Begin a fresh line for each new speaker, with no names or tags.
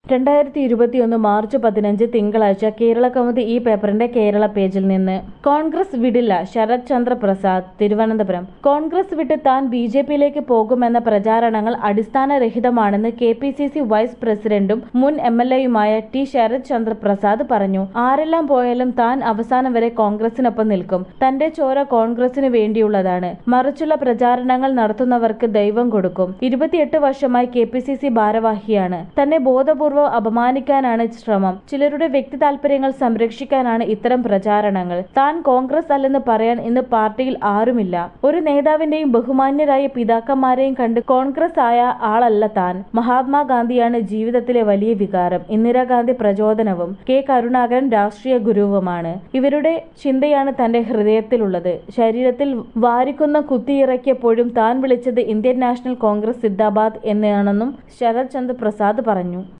രണ്ടായിരത്തി ഇരുപത്തിയൊന്ന് മാർച്ച് പതിനഞ്ച് തിങ്കളാഴ്ച കേരള കൗമുദി ഈ പേപ്പറിന്റെ കേരള പേജിൽ നിന്ന് കോൺഗ്രസ് വിടില്ല ശരത് ചന്ദ്ര പ്രസാദ് തിരുവനന്തപുരം കോൺഗ്രസ് വിട്ട് താൻ ബി ജെ പിയിലേക്ക് പോകുമെന്ന പ്രചാരണങ്ങൾ അടിസ്ഥാനരഹിതമാണെന്ന് K P C C vice പ്രസിഡന്റും മുൻ എം എൽ എയുമായ ടി ശരത് ചന്ദ്ര പ്രസാദ് പറഞ്ഞു ആരെല്ലാം പോയാലും താൻ അവസാനം വരെ കോൺഗ്രസിനൊപ്പം നിൽക്കും തന്റെ ചോര കോൺഗ്രസിന് വേണ്ടിയുള്ളതാണ് മറിച്ചുള്ള പ്രചാരണങ്ങൾ നടത്തുന്നവർക്ക് ദൈവം കൊടുക്കും ഇരുപത്തിയെട്ട് വർഷമായി കെ പി സി സി ഭാരവാഹിയാണ് തന്നെ ബോധപൂർവം അപമാനിക്കാനാണ് ശ്രമം ചിലരുടെ വ്യക്തി താൽപര്യങ്ങൾ സംരക്ഷിക്കാനാണ് ഇത്തരം പ്രചാരണങ്ങൾ താൻ കോൺഗ്രസ് അല്ലെന്ന് പറയാൻ ഇന്ന് പാർട്ടിയിൽ ആരുമില്ല ഒരു നേതാവിന്റെയും ബഹുമാന്യരായ പിതാക്കന്മാരെയും കണ്ട് കോൺഗ്രസ് ആയ ആളല്ല താൻ മഹാത്മാഗാന്ധിയാണ് ജീവിതത്തിലെ വലിയ വികാരം ഇന്ദിരാഗാന്ധി പ്രചോദനവും കെ കരുണാകരൻ രാഷ്ട്രീയ ഗുരുവുമാണ് ഇവരുടെ ചിന്തയാണ് തന്റെ ഹൃദയത്തിലുള്ളത് ശരീരത്തിൽ വാരിക്കുന്ന കുത്തിയിറക്കിയപ്പോഴും താൻ വിളിച്ചത് ഇന്ത്യൻ നാഷണൽ കോൺഗ്രസ് സിദ്ധാബാദ് എന്നാണെന്നും ശരത് ചന്ദ്ര പ്രസാദ് പറഞ്ഞു